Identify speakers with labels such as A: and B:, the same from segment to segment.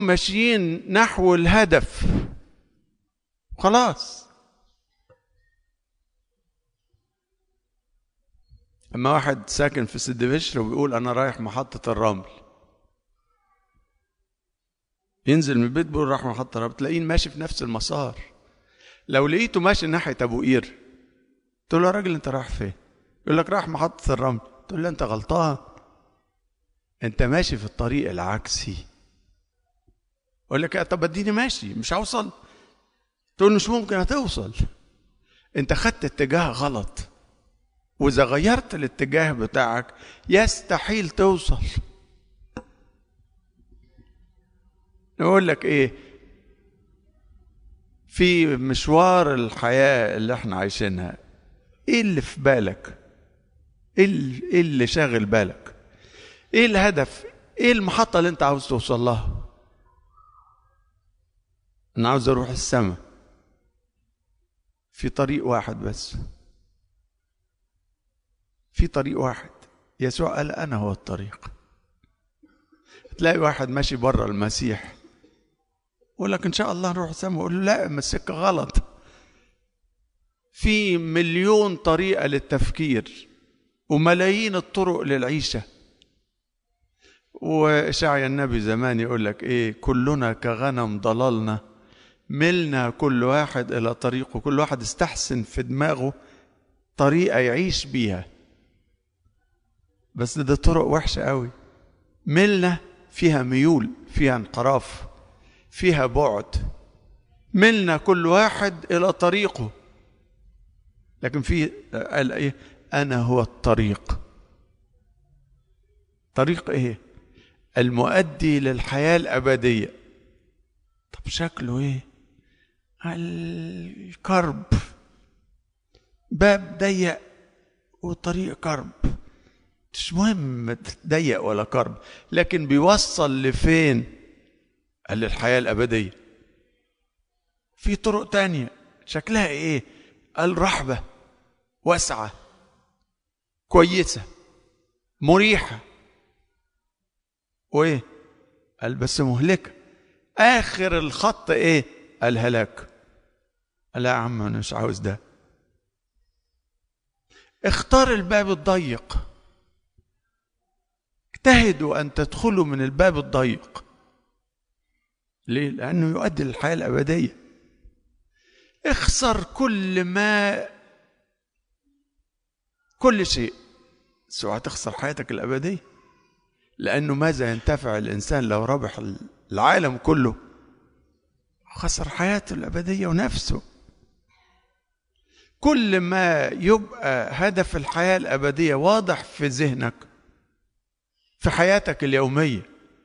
A: ماشيين نحو الهدف خلاص اما واحد ساكن في سد بشر وبيقول انا رايح محطة الرمل ينزل من البيت بيقول رايح محطة الرمل تلاقيه ماشي في نفس المسار لو لقيته ماشي ناحية ابو قير تقول له يا راجل انت رايح فين يقول لك رايح محطة الرمل تقول له انت غلطان انت ماشي في الطريق العكسي يقول لك طب اديني ماشي مش هوصل تقول مش ممكن هتوصل انت خدت اتجاه غلط واذا غيرت الاتجاه بتاعك يستحيل توصل نقول لك ايه في مشوار الحياة اللي احنا عايشينها ايه اللي في بالك ايه اللي, إيه اللي شاغل بالك ايه الهدف ايه المحطة اللي انت عاوز توصل لها انا عاوز اروح السماء في طريق واحد بس في طريق واحد يسوع قال انا هو الطريق تلاقي واحد ماشي بره المسيح يقول لك ان شاء الله نروح السماء يقول له لا ما السكه غلط في مليون طريقه للتفكير وملايين الطرق للعيشه وإشعيا النبي زمان يقول لك إيه كلنا كغنم ضللنا ملنا كل واحد إلى طريقه كل واحد استحسن في دماغه طريقة يعيش بيها بس ده طرق وحشة قوي ملنا فيها ميول فيها انحراف فيها بعد ملنا كل واحد إلى طريقه لكن في قال إيه أنا هو الطريق طريق إيه المؤدي للحياة الأبدية طب شكله إيه الكرب باب ضيق وطريق كرب مش مهم ضيق ولا كرب لكن بيوصل لفين قال للحياة الأبدية في طرق تانية شكلها ايه قال رحبة واسعة كويسة مريحة وايه قال بس مهلكة آخر الخط ايه قال هلاك قال لا يا عم أنا مش عاوز ده اختار الباب الضيق اجتهدوا أن تدخلوا من الباب الضيق ليه؟ لأنه يؤدي للحياة الأبدية اخسر كل ما كل شيء سواء تخسر حياتك الأبدية لأنه ماذا ينتفع الإنسان لو ربح العالم كله خسر حياته الأبدية ونفسه كل ما يبقى هدف الحياة الأبدية واضح في ذهنك في حياتك اليومية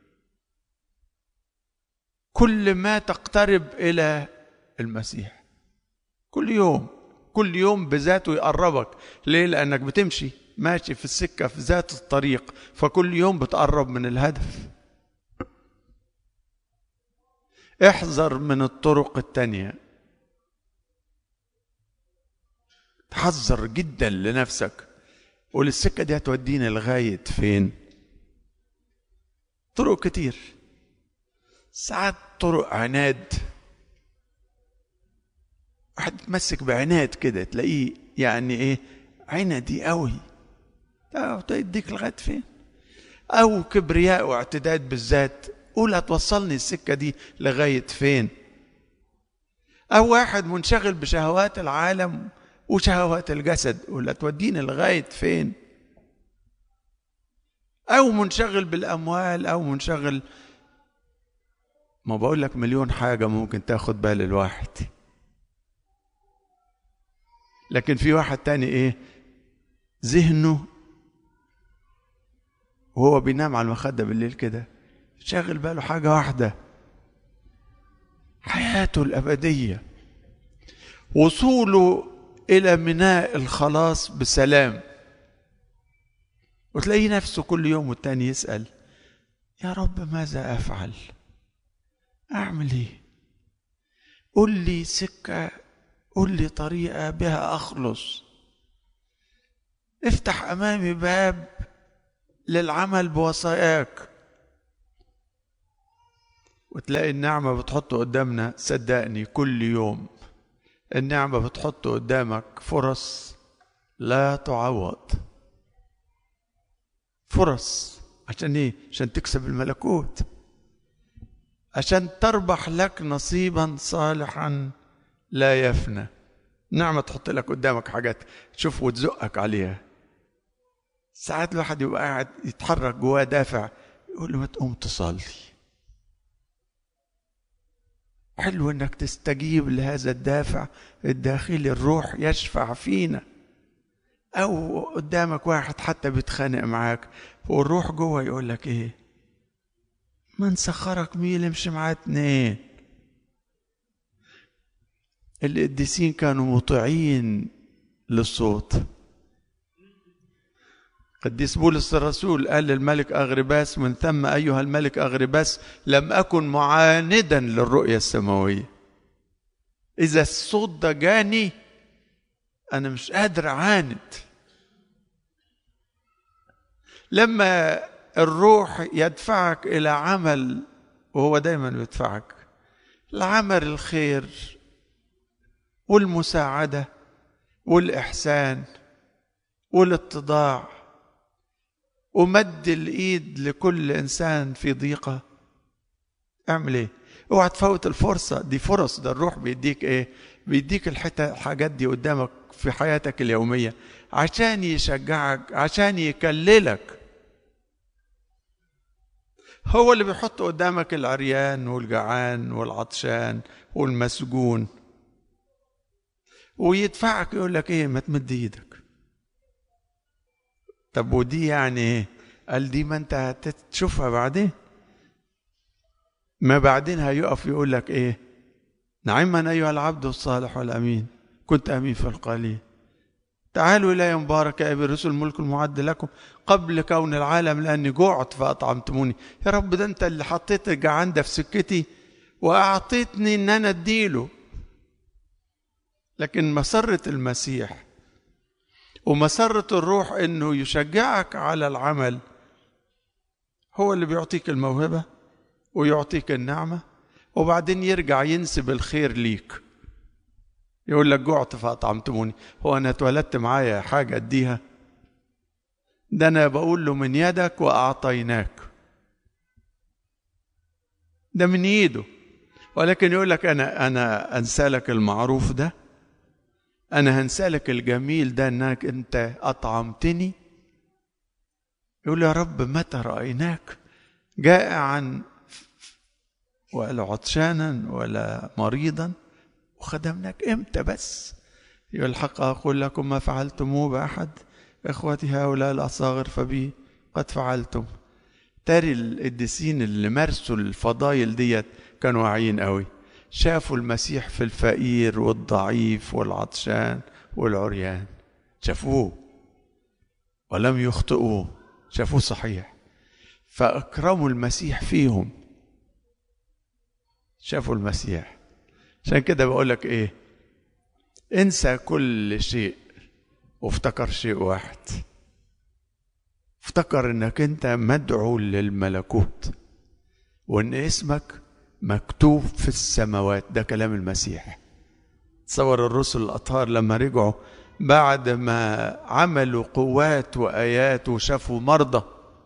A: كل ما تقترب إلى المسيح كل يوم كل يوم بذاته يقربك ليه لأنك بتمشي ماشي في السكة في ذات الطريق فكل يوم بتقرب من الهدف احذر من الطرق التانية تحذر جدا لنفسك قول السكة دي هتودينا لغاية فين طرق كتير ساعات طرق عناد واحد يتمسك بعناد كده تلاقيه يعني ايه عندي قوي تديك لغايه فين او كبرياء واعتداد بالذات قول هتوصلني السكه دي لغايه فين او واحد منشغل بشهوات العالم وشهوات الجسد قول هتوديني لغايه فين او منشغل بالاموال او منشغل ما بقول لك مليون حاجه ممكن تاخد بال الواحد لكن في واحد تاني ايه ذهنه وهو بينام على المخدة بالليل كده شاغل باله حاجة واحدة حياته الأبدية وصوله إلى ميناء الخلاص بسلام وتلاقيه نفسه كل يوم والتاني يسأل يا رب ماذا أفعل أعمل إيه قل لي سكة قل لي طريقة بها أخلص افتح أمامي باب للعمل بوصاياك وتلاقي النعمة بتحط قدامنا صدقني كل يوم النعمة بتحط قدامك فرص لا تعوض فرص عشان ايه عشان تكسب الملكوت عشان تربح لك نصيبا صالحا لا يفنى نعمة تحط لك قدامك حاجات تشوف وتزقك عليها ساعات الواحد يبقى قاعد يتحرك جواه دافع يقول له ما تقوم تصلي حلو انك تستجيب لهذا الدافع الداخلي الروح يشفع فينا او قدامك واحد حتى بيتخانق معاك والروح جوه يقول لك ايه ما نسخرك مين امشي معاه اتنين القديسين كانوا مطيعين للصوت قديس بولس الرسول قال للملك أغرباس من ثم أيها الملك أغرباس لم أكن معاندا للرؤية السماوية إذا الصوت ده جاني أنا مش قادر أعاند لما الروح يدفعك إلى عمل وهو دايما يدفعك لعمل الخير والمساعدة والإحسان والاتضاع ومد الإيد لكل إنسان في ضيقة اعمل إيه؟ اوعى تفوت الفرصة دي فرص ده الروح بيديك إيه؟ بيديك الحتة الحاجات دي قدامك في حياتك اليومية عشان يشجعك عشان يكللك هو اللي بيحط قدامك العريان والجعان والعطشان والمسجون ويدفعك يقول لك ايه ما تمد ايدك طب ودي يعني ايه قال دي ما انت هتشوفها بعدين ما بعدين هيقف يقول لك ايه نعما ايها العبد الصالح والامين كنت امين في القليل تعالوا الي مبارك يا ابي الرسل الملك المعد لكم قبل كون العالم لاني جعت فاطعمتموني يا رب ده انت اللي حطيت الجعان ده في سكتي واعطيتني ان انا اديله لكن مسرة المسيح ومسرة الروح انه يشجعك على العمل هو اللي بيعطيك الموهبة ويعطيك النعمة وبعدين يرجع ينسب الخير ليك يقول لك جعت فأطعمتموني هو أنا اتولدت معايا حاجة أديها ده أنا بقول له من يدك وأعطيناك ده من إيده ولكن يقول لك أنا أنا أنسى لك المعروف ده أنا هنسى لك الجميل ده إنك أنت أطعمتني يقول يا رب متى رأيناك جائعا ولا عطشانا ولا مريضا وخدمناك امتى بس يقول الحق أقول لكم ما فعلتموه بأحد إخوتي هؤلاء الأصاغر فبي قد فعلتم تاري القديسين اللي مارسوا الفضايل ديت كانوا واعيين قوي شافوا المسيح في الفقير والضعيف والعطشان والعريان شافوه ولم يخطئوه شافوه صحيح فأكرموا المسيح فيهم شافوا المسيح عشان كده بقول لك ايه انسى كل شيء وافتكر شيء واحد افتكر انك انت مدعو للملكوت وان اسمك مكتوب في السماوات ده كلام المسيح تصور الرسل الاطهار لما رجعوا بعد ما عملوا قوات وايات وشافوا مرضى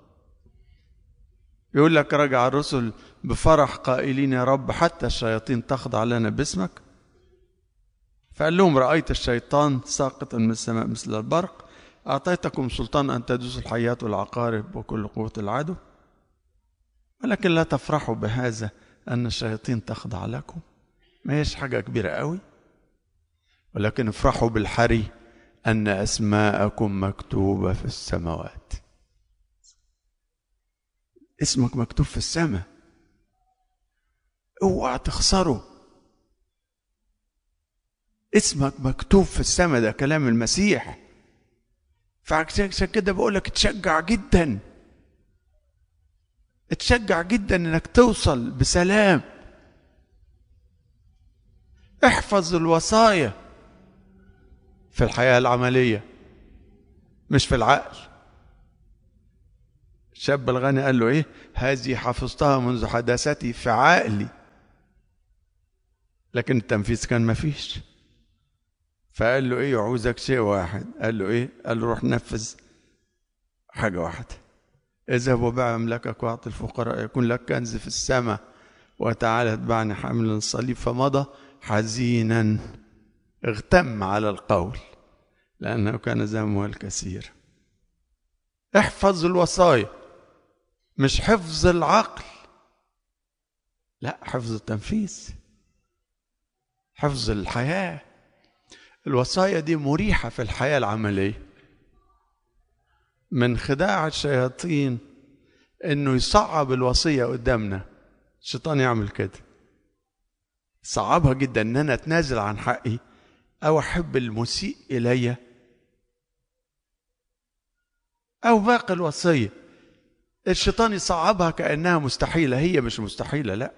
A: يقول لك رجع الرسل بفرح قائلين يا رب حتى الشياطين تخضع لنا باسمك فقال لهم رأيت الشيطان ساقطا من السماء مثل البرق أعطيتكم سلطان أن تدوسوا الحيات والعقارب وكل قوة العدو ولكن لا تفرحوا بهذا أن الشياطين تخضع لكم ما هيش حاجة كبيرة قوي ولكن افرحوا بالحري أن أسماءكم مكتوبة في السماوات اسمك مكتوب في السماء اوعى تخسره اسمك مكتوب في السماء ده كلام المسيح فعشان كده بقول لك تشجع جدا تشجع جدا انك توصل بسلام احفظ الوصايا في الحياه العمليه مش في العقل الشاب الغني قال له ايه هذه حفظتها منذ حداثتي في عقلي لكن التنفيذ كان ما فيش فقال له ايه يعوزك شيء واحد قال له ايه قال له روح نفذ حاجة واحدة اذهب وبيع أملاكك واعط الفقراء يكون لك كنز في السماء وتعالى اتبعني حاملا الصليب فمضى حزينا اغتم على القول لأنه كان ذنبه الكثير احفظ الوصايا مش حفظ العقل لا حفظ التنفيذ حفظ الحياة الوصايا دي مريحة في الحياة العملية من خداع الشياطين انه يصعب الوصية قدامنا الشيطان يعمل كده صعبها جدا ان انا اتنازل عن حقي او احب المسيء الي او باقي الوصيه الشيطان يصعبها كانها مستحيله هي مش مستحيله لا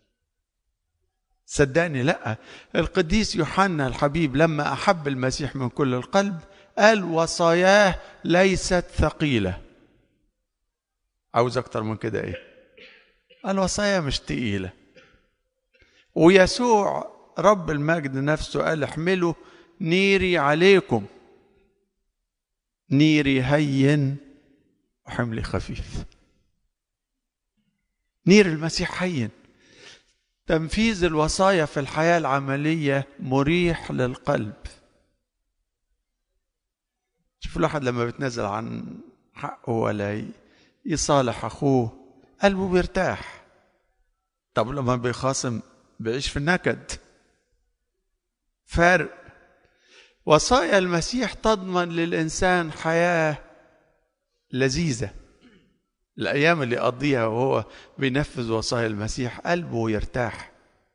A: صدقني لا القديس يوحنا الحبيب لما احب المسيح من كل القلب قال وصاياه ليست ثقيله عاوز اكتر من كده ايه الوصايا مش تقيله ويسوع رب المجد نفسه قال احملوا نيري عليكم نيري هين وحملي خفيف نير المسيح هين تنفيذ الوصايا في الحياة العملية مريح للقلب شوف الواحد لما بيتنازل عن حقه ولا يصالح أخوه قلبه بيرتاح طب لما بيخاصم بيعيش في النكد فرق وصايا المسيح تضمن للإنسان حياة لذيذة الأيام اللي يقضيها وهو بينفذ وصايا المسيح قلبه يرتاح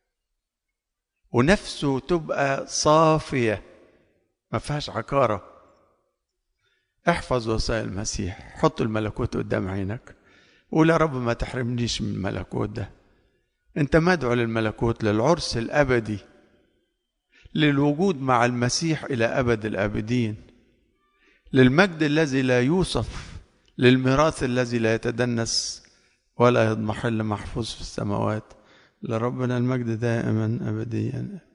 A: ونفسه تبقى صافية ما فيهاش عكارة احفظ وصايا المسيح حط الملكوت قدام عينك وقول يا رب ما تحرمنيش من الملكوت ده انت مدعو للملكوت للعرس الابدي للوجود مع المسيح الى ابد الابدين للمجد الذي لا يوصف للميراث الذي لا يتدنس ولا يضمحل محفوظ في السماوات لربنا المجد دائما ابديا